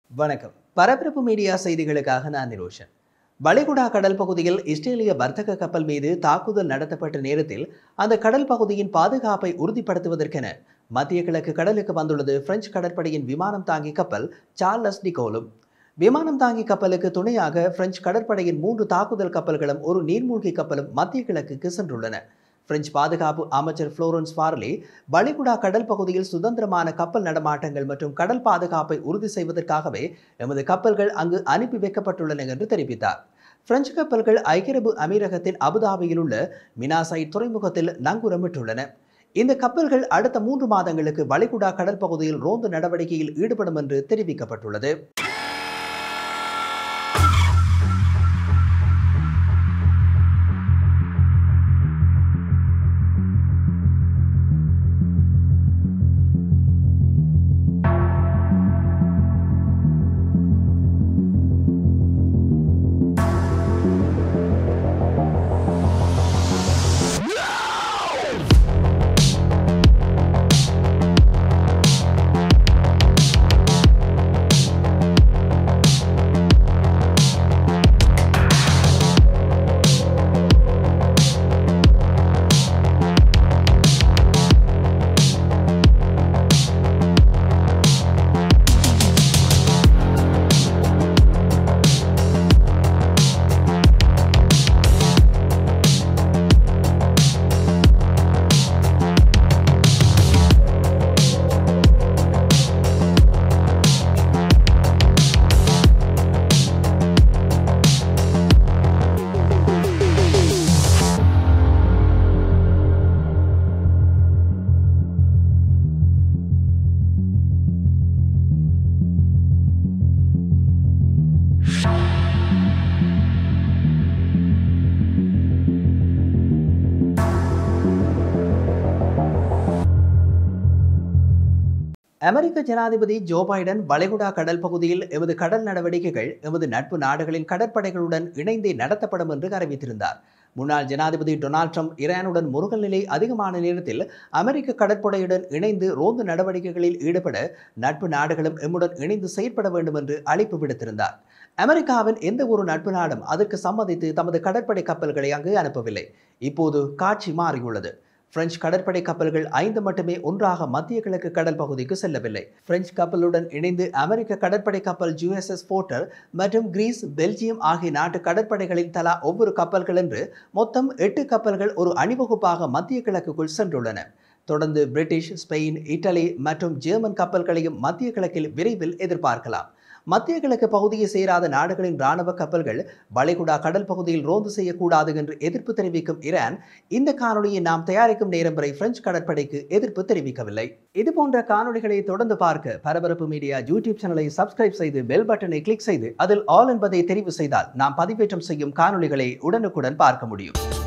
வணக்கம் பரபரப்பு மீடியா செய்திகளுக்காக நான் நிரோஷன் வளைகுடா கடல் பகுதியில் இஸ்ரேலிய வர்த்தக கப்பல் மீது தாக்குதல் நடத்தப்பட்ட நேரத்தில் அந்த கடல் பகுதியின் பாதுகாப்பை உறுதிப்படுத்துவதற்கென மத்திய கிழக்கு கடலுக்கு வந்துள்ளது பிரெஞ்சு கடற்படையின் விமானம் தாங்கி கப்பல் சார்லஸ் டிகோலும் விமானம் தாங்கி கப்பலுக்கு துணையாக பிரெஞ்சு கடற்படையின் மூன்று தாக்குதல் கப்பல்களும் ஒரு நீர்மூழ்கி கப்பலும் மத்திய கிழக்குக்கு சென்றுள்ளன பிரெஞ்சு பாதுகாப்பு அமைச்சர் புளோரன்ஸ் பார்லி வளைகுடா கடல் பகுதியில் சுதந்திரமான கப்பல் நடமாட்டங்கள் மற்றும் கடல் பாதுகாப்பை உறுதி செய்வதற்காகவே எமது கப்பல்கள் அங்கு அனுப்பி வைக்கப்பட்டுள்ளன என்று தெரிவித்தார் பிரெஞ்சு கப்பல்கள் ஐக்கிய அரபு அமீரகத்தின் அபுதாபியில் உள்ள மினாசை துறைமுகத்தில் நங்கூரமிட்டுள்ளன இந்த கப்பல்கள் அடுத்த மூன்று மாதங்களுக்கு வளைகுடா கடல் பகுதியில் ரோந்து நடவடிக்கையில் ஈடுபடும் என்று தெரிவிக்கப்பட்டுள்ளது அமெரிக்க ஜனாதிபதி ஜோ பைடன் வளைகுடா கடல் பகுதியில் எமது கடல் நடவடிக்கைகள் எமது நட்பு நாடுகளின் கடற்படைகளுடன் இணைந்தே நடத்தப்படும் என்று அறிவித்திருந்தார் முன்னாள் ஜனாதிபதி டொனால்ட் ட்ரம்ப் ஈரானுடன் முருகல் நிலை அதிகமான நேரத்தில் அமெரிக்க கடற்படையுடன் இணைந்து ரோந்து நடவடிக்கைகளில் ஈடுபட நட்பு நாடுகளும் எம்முடன் இணைந்து செயற்பட வேண்டும் என்று அழைப்பு விடுத்திருந்தார் அமெரிக்காவின் எந்த ஒரு நட்பு நாடும் அதற்கு சம்மதித்து தமது கடற்படை கப்பல்களை அங்கு அனுப்பவில்லை இப்போது காட்சி மாறியுள்ளது பிரெஞ்சு கடற்படை கப்பல்கள் ஐந்து மட்டுமே ஒன்றாக மத்திய கிழக்கு கடல் பகுதிக்கு செல்லவில்லை பிரெஞ்சு கப்பலுடன் இணைந்து அமெரிக்க கடற்படை கப்பல் யுஎஸ்எஸ் போர்ட்டர் மற்றும் கிரீஸ் பெல்ஜியம் ஆகிய நாட்டு கடற்படைகளின் தலா ஒவ்வொரு கப்பல்கள் என்று மொத்தம் எட்டு கப்பல்கள் ஒரு அணிவகுப்பாக மத்திய கிழக்குக்குள் சென்றுள்ளன தொடர்ந்து பிரிட்டிஷ் ஸ்பெயின் இட்டலி மற்றும் ஜெர்மன் கப்பல்களையும் மத்திய கிழக்கில் விரைவில் எதிர்பார்க்கலாம் மத்திய கிழக்கு பகுதியை சேராத நாடுகளின் இராணுவ கப்பல்கள் வளைகுடா கடல் பகுதியில் ரோந்து செய்யக்கூடாது என்று எதிர்ப்பு தெரிவிக்கும் ஈரான் இந்த காணொலியை நாம் தயாரிக்கும் நேரம் வரை பிரெஞ்சு கடற்படைக்கு எதிர்ப்பு தெரிவிக்கவில்லை இது போன்ற காணொலிகளை தொடர்ந்து பார்க்க பரபரப்பு மீடியா யூடியூப் சேனலை சப்ஸ்கிரைப் செய்து பெல் பட்டனை கிளிக் செய்து அதில் ஆல் என்பதை தெரிவு செய்தால் நாம் பதிவேற்றம் செய்யும் காணொலிகளை உடனுக்குடன் பார்க்க முடியும்